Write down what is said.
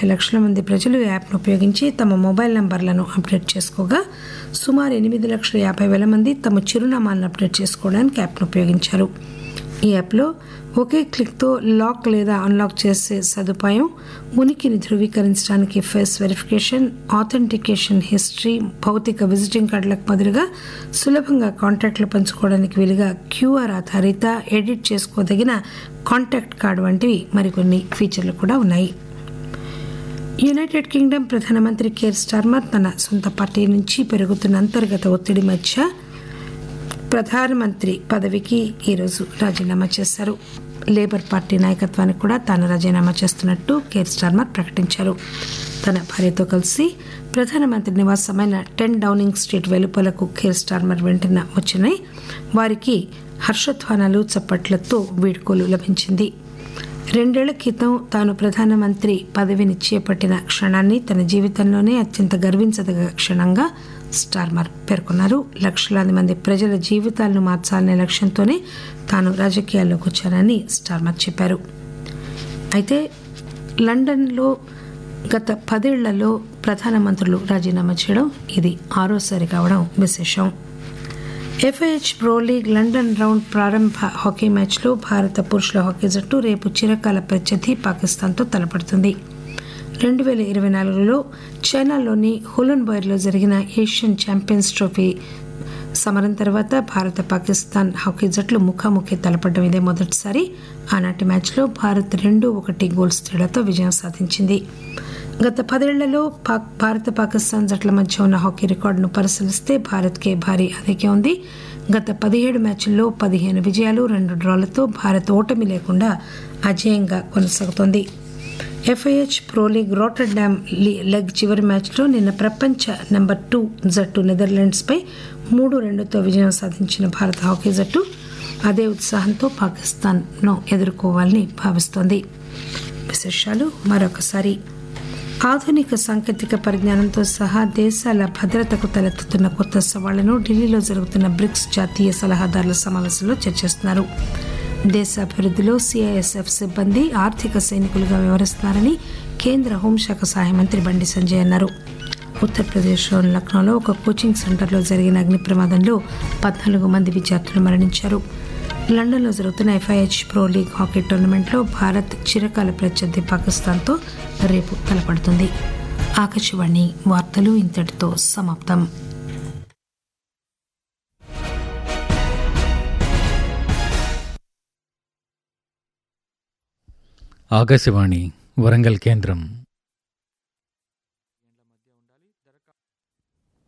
యాభై లక్షల మంది ప్రజలు ఈ యాప్ను ఉపయోగించి తమ మొబైల్ నంబర్లను అప్డేట్ చేసుకోగా సుమారు ఎనిమిది లక్షల యాభై వేల మంది తమ చిరునామాలను అప్డేట్ చేసుకోవడానికి యాప్ను ఉపయోగించారు ఈ యాప్లో ఒకే క్లిక్తో లాక్ లేదా అన్లాక్ చేసే సదుపాయం ఉనికిని ధృవీకరించడానికి ఫేస్ వెరిఫికేషన్ ఆథెంటికేషన్ హిస్టరీ భౌతిక విజిటింగ్ కార్డులకు బదులుగా సులభంగా కాంటాక్ట్లు పంచుకోవడానికి వీలుగా క్యూఆర్ ఆధారిత ఎడిట్ చేసుకోదగిన కాంటాక్ట్ కార్డు వంటివి మరికొన్ని ఫీచర్లు కూడా ఉన్నాయి యునైటెడ్ కింగ్డమ్ ప్రధానమంత్రి కేర్ స్టార్మర్ తన సొంత పార్టీ నుంచి పెరుగుతున్న అంతర్గత ఒత్తిడి మధ్య ప్రధానమంత్రి పదవికి ఈరోజు రాజీనామా చేశారు లేబర్ పార్టీ నాయకత్వానికి కూడా తాను రాజీనామా చేస్తున్నట్టు కేర్ స్టార్మర్ ప్రకటించారు తన భార్యతో కలిసి ప్రధానమంత్రి నివాసమైన టెన్ డౌనింగ్ స్ట్రీట్ వెలుపలకు కేర్ స్టార్మర్ వెంటనే వచ్చినాయి వారికి హర్షధ్వానాలు చప్పట్లతో వీడ్కోలు లభించింది రెండేళ్ల క్రితం తాను ప్రధానమంత్రి పదవిని చేపట్టిన క్షణాన్ని తన జీవితంలోనే అత్యంత గర్వించదగ క్షణంగా స్టార్మర్ పేర్కొన్నారు లక్షలాది మంది ప్రజల జీవితాలను మార్చాలనే లక్ష్యంతోనే తాను రాజకీయాల్లోకి వచ్చానని స్టార్మర్ చెప్పారు అయితే లండన్లో గత పదేళ్లలో ప్రధానమంత్రులు రాజీనామా చేయడం ఇది ఆరోసారి కావడం విశేషం FIH pro league London round ప్రారంభ హాకీ మ్యాచ్లో భారత పురుషుల హాకీ జట్టు రేపు చిరకాల ప్రత్యర్థి పాకిస్తాన్తో తలపడుతుంది రెండు వేల ఇరవై నాలుగులో చైనాలోని హులన్బర్గ్లో జరిగిన ఏషియన్ ఛాంపియన్స్ ట్రోఫీ సమరం తర్వాత భారత పాకిస్తాన్ హాకీ జట్లు ముఖాముఖి తలపడడం ఇదే మొదటిసారి ఆనాటి మ్యాచ్లో భారత్ రెండు ఒకటి గోల్స్ తేడాతో విజయం సాధించింది గత పదేళ్లలో పాక్ భారత పాకిస్తాన్ జట్ల మధ్య ఉన్న హాకీ రికార్డును పరిశీలిస్తే భారత్కే భారీ ఆధిక్యం ఉంది గత పదిహేడు మ్యాచ్ల్లో పదిహేను విజయాలు రెండు డ్రాలతో భారత్ ఓటమి లేకుండా అజేయంగా కొనసాగుతోంది FIH pro league Rotterdam leg చివరి మ్యాచ్లో నిన్న ప్రపంచ నెంబర్ టూ జట్టు నెదర్లాండ్స్పై మూడు రెండుతో విజయం సాధించిన భారత హాకీ జట్టు అదే ఉత్సాహంతో పాకిస్తాన్ను ఎదుర్కోవాలని భావిస్తోంది విశేషాలు మరొకసారి ఆధునిక సాంకేతిక పరిజ్ఞానంతో సహా దేశాల భద్రతకు తలెత్తుతున్న కొత్త సవాళ్లను ఢిల్లీలో జరుగుతున్న బ్రిక్స్ జాతీయ సలహాదారుల సమావేశంలో చర్చిస్తున్నారు దేశాభివృద్ధిలో సిఐఎస్ఎఫ్ సిబ్బంది ఆర్థిక సైనికులుగా వ్యవహరిస్తున్నారని కేంద్ర హోంశాఖ సహాయ మంత్రి బండి సంజయ్ అన్నారు ఉత్తరప్రదేశ్లోని లక్నోలో ఒక కోచింగ్ సెంటర్లో జరిగిన అగ్ని ప్రమాదంలో పద్నాలుగు మంది విద్యార్థులు మరణించారు లండన్లో జరుగుతున్న ఎఫ్ఐహెచ్ ప్రో లీగ్ హాకీ టోర్నమెంట్లో భారత్ చిరకాల ప్రత్యర్థి పాకిస్తాన్తో రేపు తలపడుతుంది ఆకాశవాణి వార్తలు ఇంతటితో సమాప్తం ఆకాశవాణి వరంగల్ కేంద్రం